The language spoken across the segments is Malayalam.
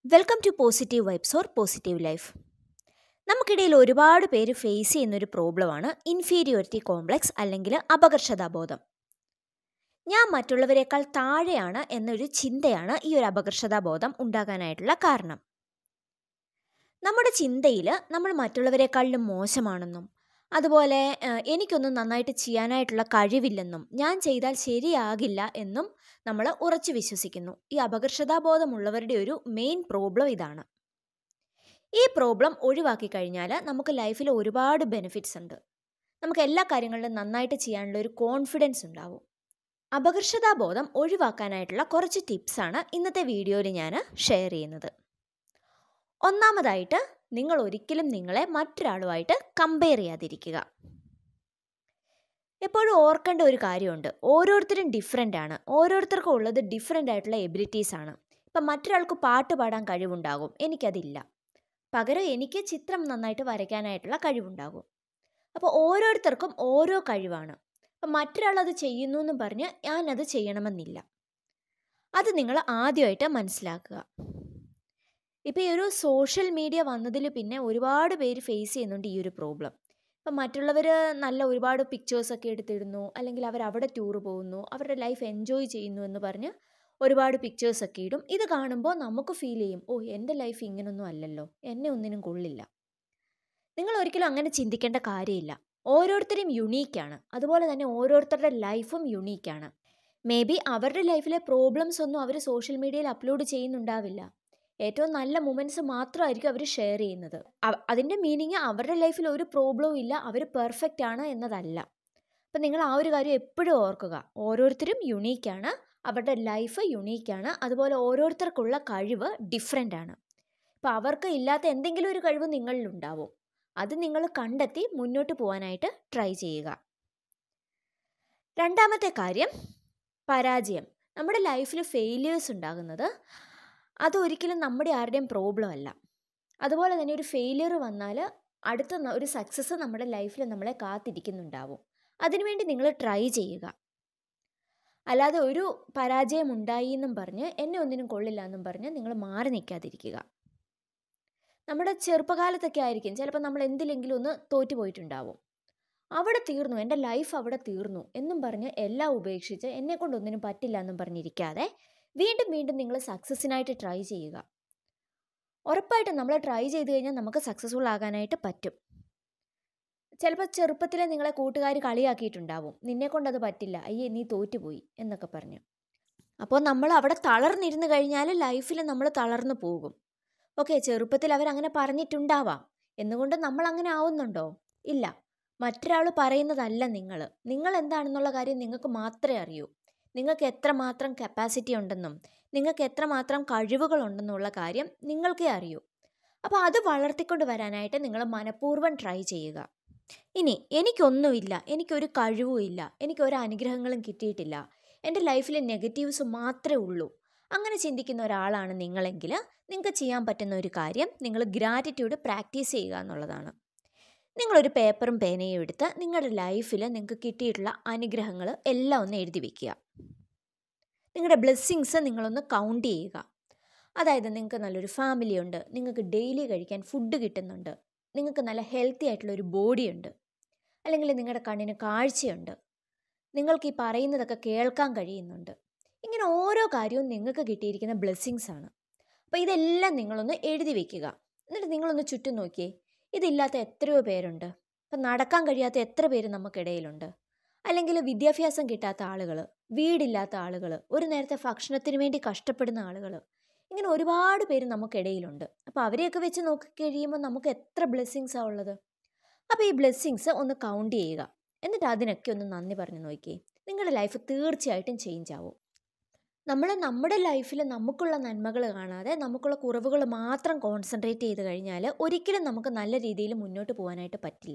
welcome to positive vibes or positive life നമുക്കിടയിൽ ഒരുപാട് പേര് ഫേസ് ചെയ്യുന്നൊരു പ്രോബ്ലമാണ് ഇൻഫീരിയോറിറ്റി കോംപ്ലക്സ് അല്ലെങ്കിൽ അപകർഷതാബോധം ഞാൻ മറ്റുള്ളവരെക്കാൾ താഴെയാണ് എന്നൊരു ചിന്തയാണ് ഈ ഒരു അപകർഷതാബോധം ഉണ്ടാകാനായിട്ടുള്ള കാരണം നമ്മുടെ ചിന്തയിൽ നമ്മൾ മറ്റുള്ളവരെക്കാളിലും മോശമാണെന്നും അതുപോലെ ഏഹ്, എനിക്കൊന്നും നന്നായിട്ട് ചെയ്യാനായിട്ടുള്ള കഴിവില്ലെന്നും ഞാൻ ചെയ്താൽ ശരിയാകില്ല എന്നും നമ്മൾ ഉറച്ചു വിശ്വസിക്കുന്നു ഈ അപകർഷതാബോധമുള്ളവരുടെ ഒരു മെയിൻ പ്രോബ്ലം ഇതാണ് ഈ പ്രോബ്ലം ഒഴിവാക്കി കഴിഞ്ഞാൽ നമുക്ക് ലൈഫിൽ ഒരുപാട് ബെനിഫിറ്റ്സ് ഉണ്ട് നമുക്ക് എല്ലാ കാര്യങ്ങളിലും നന്നായിട്ട് ചെയ്യാനുള്ള ഒരു കോൺഫിഡൻസ് ഉണ്ടാവും അപകർഷതാബോധം ഒഴിവാക്കാനായിട്ടുള്ള കുറച്ച് ടിപ്സാണ് ഇന്നത്തെ വീഡിയോയിൽ ഞാൻ ഷെയർ ചെയ്യുന്നത് ഒന്നാമതായിട്ട് നിങ്ങൾ ഒരിക്കലും നിങ്ങളെ മറ്റൊരാളുമായിട്ട് കമ്പയർ ചെയ്യാതിരിക്കുക എപ്പോഴും ഓർക്കേണ്ട ഒരു കാര്യമുണ്ട് ഓരോരുത്തരും ഡിഫറെൻ്റ് ആണ് ഓരോരുത്തർക്കും ഉള്ളത് ഡിഫറെൻ്റ് ആയിട്ടുള്ള എബിലിറ്റീസ് ആണ് ഇപ്പം മറ്റൊരാൾക്ക് പാട്ട് പാടാൻ കഴിവുണ്ടാകും എനിക്കതില്ല പകരം എനിക്ക് ചിത്രം നന്നായിട്ട് വരയ്ക്കാനായിട്ടുള്ള കഴിവുണ്ടാകും അപ്പോൾ ഓരോരുത്തർക്കും ഓരോ കഴിവാണ് അപ്പം മറ്റൊരാൾ അത് ചെയ്യുന്നു എന്നും പറഞ്ഞ് ഞാനത് ചെയ്യണമെന്നില്ല അത് നിങ്ങൾ ആദ്യമായിട്ട് മനസ്സിലാക്കുക ഇപ്പോൾ ഈ ഒരു സോഷ്യൽ മീഡിയ വന്നതിൽ പിന്നെ ഒരുപാട് പേര് ഫേസ് ചെയ്യുന്നുണ്ട് ഈ ഒരു പ്രോബ്ലം ഇപ്പം മറ്റുള്ളവർ നല്ല ഒരുപാട് പിക്ചേഴ്സൊക്കെ എടുത്തിടുന്നു അല്ലെങ്കിൽ അവർ അവിടെ ടൂർ പോകുന്നു അവരുടെ ലൈഫ് എൻജോയ് ചെയ്യുന്നു എന്ന് പറഞ്ഞ് ഒരുപാട് പിക്ചേഴ്സൊക്കെ ഇടും ഇത് കാണുമ്പോൾ നമുക്ക് ഫീൽ ചെയ്യും ഓ എൻ്റെ ലൈഫ് ഇങ്ങനൊന്നും അല്ലല്ലോ എന്നെ ഒന്നിനും കൊള്ളില്ല നിങ്ങൾ ഒരിക്കലും അങ്ങനെ ചിന്തിക്കേണ്ട കാര്യമില്ല ഓരോരുത്തരും യുണീക്കാണ് അതുപോലെ തന്നെ ഓരോരുത്തരുടെ ലൈഫും യുണീക്കാണ് മേ ബി അവരുടെ ലൈഫിലെ പ്രോബ്ലംസ് ഒന്നും അവർ സോഷ്യൽ മീഡിയയിൽ അപ്ലോഡ് ചെയ്യുന്നുണ്ടാവില്ല ഏറ്റവും നല്ല മൊമെൻറ്റ്സ് മാത്രമായിരിക്കും അവർ ഷെയർ ചെയ്യുന്നത് അ- അതിൻ്റെ മീനിങ് അവരുടെ ലൈഫിൽ ഒരു പ്രോബ്ലവും ഇല്ല അവർ പെർഫെക്റ്റ് ആണ് എന്നതല്ല അപ്പം നിങ്ങൾ ആ ഒരു കാര്യം എപ്പോഴും ഓർക്കുക ഓരോരുത്തരും യുണീക്കാണ് അവരുടെ ലൈഫ് യുണീക്കാണ് അതുപോലെ ഓരോരുത്തർക്കുള്ള കഴിവ് ഡിഫറെൻ്റ് ആണ് അപ്പോൾ അവർക്ക് ഇല്ലാത്ത എന്തെങ്കിലും ഒരു കഴിവ് നിങ്ങളിലുണ്ടാവും അത് നിങ്ങൾ കണ്ടെത്തി മുന്നോട്ട് പോകാനായിട്ട് ട്രൈ ചെയ്യുക രണ്ടാമത്തെ കാര്യം പരാജയം നമ്മുടെ ലൈഫിൽ ഫെയിലിയേഴ്സ് ഉണ്ടാകുന്നത് അതൊരിക്കലും നമ്മുടെ ആരുടെയും പ്രോബ്ലം അല്ല അതുപോലെ തന്നെ ഒരു ഫെയിലിയർ വന്നാൽ അടുത്ത ന- ഒരു സക്സസ് നമ്മുടെ ലൈഫിൽ നമ്മളെ കാത്തിരിക്കുന്നുണ്ടാവും അതിനുവേണ്ടി നിങ്ങൾ ട്രൈ ചെയ്യുക അല്ലാതെ ഒരു പരാജയം ഉണ്ടായി എന്നും പറഞ്ഞ് എന്നെ ഒന്നിനും കൊള്ളില്ല എന്നും പറഞ്ഞ് നിങ്ങൾ മാറി നിൽക്കാതിരിക്കുക നമ്മുടെ ചെറുപ്പകാലത്തൊക്കെ ആയിരിക്കും ചിലപ്പോൾ നമ്മൾ എന്തിലെങ്കിലും ഒന്ന് തോറ്റു പോയിട്ടുണ്ടാവും അവിടെ തീർന്നു എൻ്റെ ലൈഫ് അവിടെ തീർന്നു എന്നും പറഞ്ഞ് എല്ലാം ഉപേക്ഷിച്ച് എന്നെ കൊണ്ടൊന്നിനും പറ്റില്ല എന്നും പറഞ്ഞിരിക്കാതെ വീണ്ടും വീണ്ടും നിങ്ങൾ സക്സസ്സിനായിട്ട് ട്രൈ ചെയ്യുക ഉറപ്പായിട്ടും നമ്മൾ ട്രൈ ചെയ്ത് കഴിഞ്ഞാൽ നമുക്ക് സക്സസ്ഫുൾ ആകാനായിട്ട് പറ്റും ചിലപ്പോൾ ചെറുപ്പത്തിലെ നിങ്ങളെ കൂട്ടുകാർ കളിയാക്കിയിട്ടുണ്ടാവും നിന്നെ കൊണ്ടത് പറ്റില്ല അയ്യേ നീ തോറ്റുപോയി എന്നൊക്കെ പറഞ്ഞു അപ്പോൾ നമ്മൾ അവിടെ തളർന്നിരുന്ന് കഴിഞ്ഞാൽ ലൈഫിൽ നമ്മൾ തളർന്നു പോകും ഓക്കെ ചെറുപ്പത്തിൽ അവരങ്ങനെ പറഞ്ഞിട്ടുണ്ടാവാം എന്നുകൊണ്ട് നമ്മൾ അങ്ങനെ ആവുന്നുണ്ടോ ഇല്ല മറ്റൊരാൾ പറയുന്നതല്ല നിങ്ങൾ നിങ്ങൾ എന്താണെന്നുള്ള കാര്യം നിങ്ങൾക്ക് മാത്രമേ അറിയൂ നിങ്ങൾക്ക് എത്രമാത്രം കപ്പാസിറ്റി ഉണ്ടെന്നും നിങ്ങൾക്ക് എത്രമാത്രം കഴിവുകളുണ്ടെന്നുള്ള കാര്യം നിങ്ങൾക്കേ അറിയൂ അപ്പോൾ അത് വളർത്തിക്കൊണ്ട് വരാനായിട്ട് നിങ്ങൾ മനഃപൂർവ്വം ട്രൈ ചെയ്യുക ഇനി എനിക്കൊന്നുമില്ല എനിക്കൊരു കഴിവും ഇല്ല എനിക്ക് ഒരു അനുഗ്രഹങ്ങളും കിട്ടിയിട്ടില്ല എൻ്റെ ലൈഫിൽ നെഗറ്റീവ്സ് മാത്രമേ ഉള്ളൂ അങ്ങനെ ചിന്തിക്കുന്ന ഒരാളാണ് നിങ്ങളെങ്കിൽ നിങ്ങൾക്ക് ചെയ്യാൻ പറ്റുന്ന ഒരു കാര്യം നിങ്ങൾ ഗ്രാറ്റിറ്റ്യൂഡ് പ്രാക്ടീസ് ചെയ്യുക എന്നുള്ളതാണ് നിങ്ങളൊരു പേപ്പറും പേനയും എടുത്ത് നിങ്ങളുടെ ലൈഫിൽ നിങ്ങൾക്ക് കിട്ടിയിട്ടുള്ള അനുഗ്രഹങ്ങൾ എല്ലാം ഒന്ന് എഴുതി വെക്കുക നിങ്ങളുടെ ബ്ലെസ്സിങ്സ് നിങ്ങളൊന്ന് കൗണ്ട് ചെയ്യുക അതായത് നിങ്ങൾക്ക് നല്ലൊരു ഫാമിലി ഉണ്ട് നിങ്ങൾക്ക് ഡെയിലി കഴിക്കാൻ ഫുഡ് കിട്ടുന്നുണ്ട് നിങ്ങൾക്ക് നല്ല ഹെൽത്തി ആയിട്ടുള്ള ഒരു ബോഡി ഉണ്ട് അല്ലെങ്കിൽ നിങ്ങളുടെ കണ്ണിന് കാഴ്ചയുണ്ട് നിങ്ങൾക്ക് ഈ പറയുന്നതൊക്കെ കേൾക്കാൻ കഴിയുന്നുണ്ട് ഇങ്ങനെ ഓരോ കാര്യവും നിങ്ങൾക്ക് കിട്ടിയിരിക്കുന്ന ബ്ലെസ്സിങ്സ് ആണ് അപ്പോൾ ഇതെല്ലാം നിങ്ങളൊന്ന് എഴുതി വെക്കുക എന്നിട്ട് നിങ്ങളൊന്ന് ചുറ്റും നോക്കിയേ ഇതില്ലാത്ത എത്രയോ പേരുണ്ട് ഇപ്പം നടക്കാൻ കഴിയാത്ത എത്ര പേര് നമുക്കിടയിലുണ്ട് അല്ലെങ്കിൽ വിദ്യാഭ്യാസം കിട്ടാത്ത ആളുകൾ വീടില്ലാത്ത ആളുകൾ ഒരു നേരത്തെ ഭക്ഷണത്തിന് വേണ്ടി കഷ്ടപ്പെടുന്ന ആളുകൾ ഇങ്ങനെ ഒരുപാട് പേര് നമുക്കിടയിലുണ്ട് അപ്പോൾ അവരെയൊക്കെ വെച്ച് നോക്കി കഴിയുമ്പോൾ നമുക്ക് എത്ര ബ്ലെസ്സിങ്സാണ് ഉള്ളത് അപ്പോൾ ഈ ബ്ലെസ്സിങ്സ് ഒന്ന് കൗണ്ട് ചെയ്യുക എന്നിട്ട് അതിനൊക്കെ ഒന്ന് നന്ദി പറഞ്ഞു നോക്കിയേ നിങ്ങളുടെ ലൈഫ് തീർച്ചയായിട്ടും ചേഞ്ച് ആവും നമ്മൾ നമ്മുടെ ലൈഫിൽ നമുക്കുള്ള നന്മകൾ കാണാതെ നമുക്കുള്ള കുറവുകൾ മാത്രം കോൺസെൻട്രേറ്റ് ചെയ്ത് കഴിഞ്ഞാൽ ഒരിക്കലും നമുക്ക് നല്ല രീതിയിൽ മുന്നോട്ട് പോകാനായിട്ട് പറ്റില്ല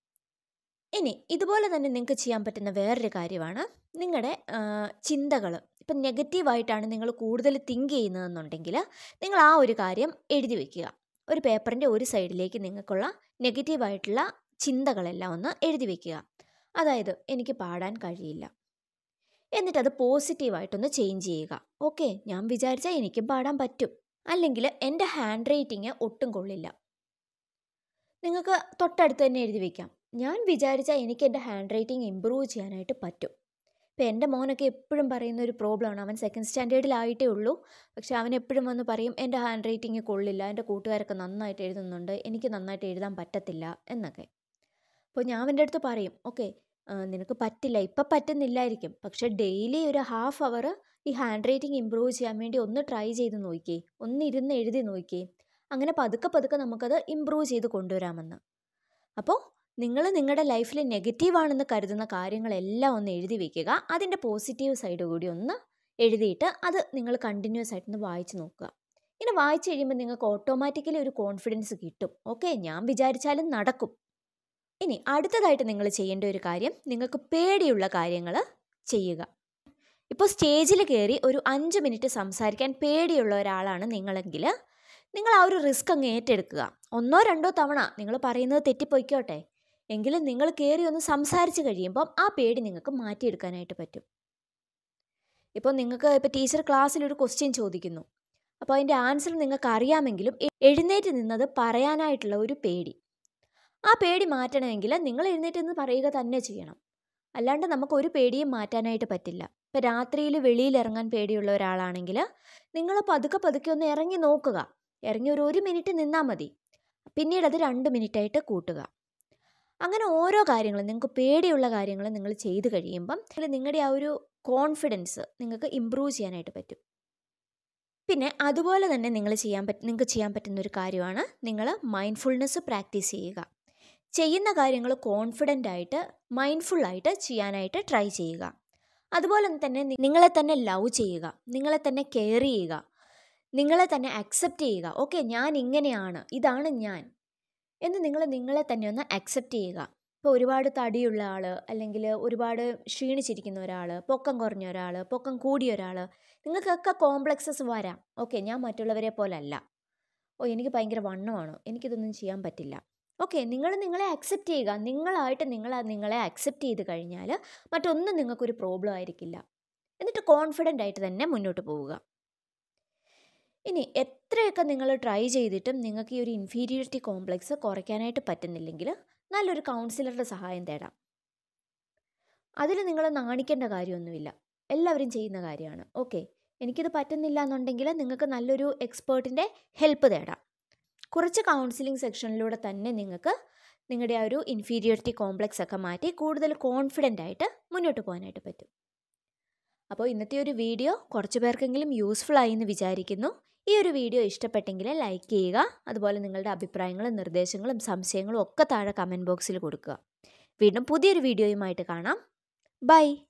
ഇനി ഇതുപോലെ തന്നെ നിങ്ങൾക്ക് ചെയ്യാൻ പറ്റുന്ന വേറൊരു കാര്യമാണ് നിങ്ങളുടെ ചിന്തകൾ ഇപ്പം നെഗറ്റീവായിട്ടാണ് നിങ്ങൾ കൂടുതൽ തിങ്ക് ചെയ്യുന്നതെന്നുണ്ടെങ്കിൽ നിങ്ങൾ ആ ഒരു കാര്യം എഴുതി വെക്കുക ഒരു പേപ്പറിൻ്റെ ഒരു സൈഡിലേക്ക് നിങ്ങൾക്കുള്ള നെഗറ്റീവായിട്ടുള്ള ചിന്തകളെല്ലാം ഒന്ന് എഴുതി വെക്കുക അതായത് എനിക്ക് പാടാൻ കഴിയില്ല എന്നിട്ട് അത് പോസിറ്റീവായിട്ടൊന്ന് ചേഞ്ച് ചെയ്യുക ഓക്കെ ഞാൻ വിചാരിച്ചാൽ എനിക്കും പാടാൻ പറ്റും അല്ലെങ്കിൽ എൻ്റെ ഹാൻഡ് റൈറ്റിങ് ഒട്ടും കൊള്ളില്ല നിങ്ങൾക്ക് തൊട്ടടുത്ത് തന്നെ എഴുതി വയ്ക്കാം ഞാൻ വിചാരിച്ചാൽ എനിക്ക് എൻ്റെ ഹാൻഡ് റൈറ്റിംഗ് ഇമ്പ്രൂവ് ചെയ്യാനായിട്ട് പറ്റും ഇപ്പോൾ എൻ്റെ മോനൊക്കെ എപ്പോഴും പറയുന്ന ഒരു പ്രോബ്ലമാണ് അവൻ സെക്കൻഡ് സ്റ്റാൻഡേർഡിലായിട്ടേ ഉള്ളൂ പക്ഷേ അവൻ എപ്പോഴും വന്ന് പറയും എൻ്റെ ഹാൻഡ് റൈറ്റിംഗ് കൊള്ളില്ല എൻ്റെ കൂട്ടുകാരൊക്കെ നന്നായിട്ട് എഴുതുന്നുണ്ട് എനിക്ക് നന്നായിട്ട് എഴുതാൻ പറ്റത്തില്ല എന്നൊക്കെ അപ്പോൾ ഞാൻ അവൻ്റെ അടുത്ത് പറയും ഓക്കെ നിനക്ക് പറ്റില്ല ഇപ്പം പറ്റുന്നില്ലായിരിക്കും പക്ഷേ ഡെയിലി ഒരു ഹാഫ് അവർ ഈ ഹാൻഡ് റൈറ്റിംഗ് ഇമ്പ്രൂവ് ചെയ്യാൻ വേണ്ടി ഒന്ന് ട്രൈ ചെയ്ത് നോക്കിയേ ഒന്ന് ഇരുന്ന് എഴുതി നോക്കിയേ അങ്ങനെ പതുക്കെ പതുക്കെ നമുക്കത് ഇമ്പ്രൂവ് ചെയ്ത് കൊണ്ടുവരാമെന്ന് അപ്പോൾ നിങ്ങൾ നിങ്ങളുടെ ലൈഫിൽ നെഗറ്റീവാണെന്ന് കരുതുന്ന കാര്യങ്ങളെല്ലാം ഒന്ന് എഴുതി വയ്ക്കുക അതിൻ്റെ പോസിറ്റീവ് സൈഡ് കൂടി ഒന്ന് എഴുതിയിട്ട് അത് നിങ്ങൾ കണ്ടിന്യൂസ് ആയിട്ടൊന്ന് വായിച്ച് നോക്കുക ഇങ്ങനെ വായിച്ച് കഴിയുമ്പോൾ നിങ്ങൾക്ക് ഓട്ടോമാറ്റിക്കലി ഒരു കോൺഫിഡൻസ് കിട്ടും ഓക്കെ ഞാൻ വിചാരിച്ചാലും നടക്കും ഇനി അടുത്തതായിട്ട് നിങ്ങൾ ചെയ്യേണ്ട ഒരു കാര്യം നിങ്ങൾക്ക് പേടിയുള്ള കാര്യങ്ങൾ ചെയ്യുക ഇപ്പോൾ സ്റ്റേജിൽ കയറി ഒരു അഞ്ച് മിനിറ്റ് സംസാരിക്കാൻ പേടിയുള്ള ഒരാളാണ് നിങ്ങളെങ്കിൽ നിങ്ങൾ ആ ഒരു റിസ്ക് അങ്ങ് ഏറ്റെടുക്കുക ഒന്നോ രണ്ടോ തവണ നിങ്ങൾ പറയുന്നത് തെറ്റിപ്പോയിക്കോട്ടെ എങ്കിലും നിങ്ങൾ കയറി ഒന്ന് സംസാരിച്ച് കഴിയുമ്പം ആ പേടി നിങ്ങൾക്ക് മാറ്റിയെടുക്കാനായിട്ട് പറ്റും ഇപ്പോൾ നിങ്ങൾക്ക് ഇപ്പോൾ ടീച്ചർ ക്ലാസ്സിൽ ഒരു ക്വസ്റ്റ്യൻ ചോദിക്കുന്നു അപ്പോൾ അതിൻ്റെ ആൻസർ നിങ്ങൾക്ക് അറിയാമെങ്കിലും എ- എഴുന്നേറ്റ് നിന്നത് പറയാനായിട്ടുള്ള ഒരു പേടി ആ പേടി മാറ്റണമെങ്കിൽ നിങ്ങൾ എഴുന്നേറ്റ് നിന്ന് പറയുക തന്നെ ചെയ്യണം അല്ലാണ്ട് നമുക്ക് ഒരു പേടിയും മാറ്റാനായിട്ട് പറ്റില്ല ഇപ്പം രാത്രിയിൽ വെളിയിൽ ഇറങ്ങാൻ പേടിയുള്ള ഒരാളാണെങ്കിൽ നിങ്ങൾ പതുക്കെ പതുക്കെ ഒന്ന് ഇറങ്ങി നോക്കുക ഇറങ്ങി ഒരു ഒരു മിനിറ്റ് നിന്നാൽ മതി പിന്നീട് അത് രണ്ട് മിനിറ്റായിട്ട് കൂട്ടുക അങ്ങനെ ഓരോ കാര്യങ്ങളും നിങ്ങൾക്ക് പേടിയുള്ള കാര്യങ്ങൾ നിങ്ങൾ ചെയ്ത് കഴിയുമ്പം അതിൽ നിങ്ങളുടെ ആ ഒരു കോൺഫിഡൻസ് നിങ്ങൾക്ക് ഇമ്പ്രൂവ് ചെയ്യാനായിട്ട് പറ്റും പിന്നെ അതുപോലെ തന്നെ നിങ്ങൾ ചെയ്യാൻ പറ്റ നിങ്ങൾക്ക് ചെയ്യാൻ പറ്റുന്ന ഒരു കാര്യമാണ് നിങ്ങൾ മൈൻഡ്ഫുൾനെസ് പ്രാക്ടീസ് ചെയ്യുക ചെയ്യുന്ന കാര്യങ്ങൾ കോൺഫിഡൻ്റ് ആയിട്ട് മൈൻഡ്ഫുള്ളായിട്ട് ചെയ്യാനായിട്ട് ട്രൈ ചെയ്യുക അതുപോലെ തന്നെ നി- നിങ്ങളെ തന്നെ ലവ് ചെയ്യുക നിങ്ങളെ തന്നെ കെയർ ചെയ്യുക നിങ്ങളെ തന്നെ അക്സെപ്റ്റ് ചെയ്യുക ഓക്കെ ഞാൻ ഇങ്ങനെയാണ് ഇതാണ് ഞാൻ എന്ന് നിങ്ങൾ നിങ്ങളെ തന്നെ ഒന്ന് അക്സെപ്റ്റ് ചെയ്യുക ഇപ്പോൾ ഒരുപാട് തടിയുള്ള ആൾ അല്ലെങ്കിൽ ഒരുപാട് ക്ഷീണിച്ചിരിക്കുന്ന ഒരാൾ പൊക്കം കുറഞ്ഞ ഒരാൾ പൊക്കം കൂടിയ ഒരാൾ നിങ്ങൾക്കൊക്കെ കോംപ്ലക്സസ് വരാം ഓക്കെ ഞാൻ മറ്റുള്ളവരെ പോലല്ല ഓ എനിക്ക് ഭയങ്കര വണ്ണമാണ് എനിക്കിതൊന്നും ചെയ്യാൻ പറ്റില്ല ഓക്കെ നിങ്ങൾ നിങ്ങളെ അക്സെപ്റ്റ് ചെയ്യുക നിങ്ങളായിട്ട് നിങ്ങൾ നിങ്ങളെ അക്സെപ്റ്റ് ചെയ്ത് കഴിഞ്ഞാൽ മറ്റൊന്നും നിങ്ങൾക്കൊരു പ്രോബ്ലം ആയിരിക്കില്ല എന്നിട്ട് കോൺഫിഡൻ്റ് ആയിട്ട് തന്നെ മുന്നോട്ട് പോവുക ഇനി എത്രയൊക്കെ നിങ്ങൾ ട്രൈ ചെയ്തിട്ടും നിങ്ങൾക്ക് ഈ ഒരു ഇൻഫീരിയോറിറ്റി കോംപ്ലക്സ് കുറയ്ക്കാനായിട്ട് പറ്റുന്നില്ലെങ്കിൽ നല്ലൊരു കൗൺസിലറുടെ സഹായം തേടാം അതിൽ നിങ്ങൾ നാണിക്കേണ്ട കാര്യമൊന്നുമില്ല എല്ലാവരും ചെയ്യുന്ന കാര്യമാണ് ഓക്കെ എനിക്കിത് പറ്റുന്നില്ല എന്നുണ്ടെങ്കിൽ നിങ്ങൾക്ക് നല്ലൊരു എക്സ്പേർട്ടിൻ്റെ ഹെൽപ്പ് തേടാം കുറച്ച് കൗൺസിലിംഗ് സെക്ഷനിലൂടെ തന്നെ നിങ്ങൾക്ക് നിങ്ങളുടെ ആ ഒരു ഇൻഫീരിയോറിറ്റി കോംപ്ലക്സ് ഒക്കെ മാറ്റി കൂടുതൽ കോൺഫിഡൻ്റ് ആയിട്ട് മുന്നോട്ട് പോകാനായിട്ട് പറ്റും അപ്പോൾ ഇന്നത്തെ ഒരു വീഡിയോ കുറച്ച് പേർക്കെങ്കിലും യൂസ്ഫുൾ ആയി എന്ന് വിചാരിക്കുന്നു ഈ ഒരു വീഡിയോ ഇഷ്ടപ്പെട്ടെങ്കിൽ ലൈക്ക് ചെയ്യുക അതുപോലെ നിങ്ങളുടെ അഭിപ്രായങ്ങളും നിർദ്ദേശങ്ങളും സംശയങ്ങളും ഒക്കെ താഴെ കമൻറ്റ് ബോക്സിൽ കൊടുക്കുക വീണ്ടും പുതിയൊരു വീഡിയോയുമായിട്ട് കാണാം ബൈ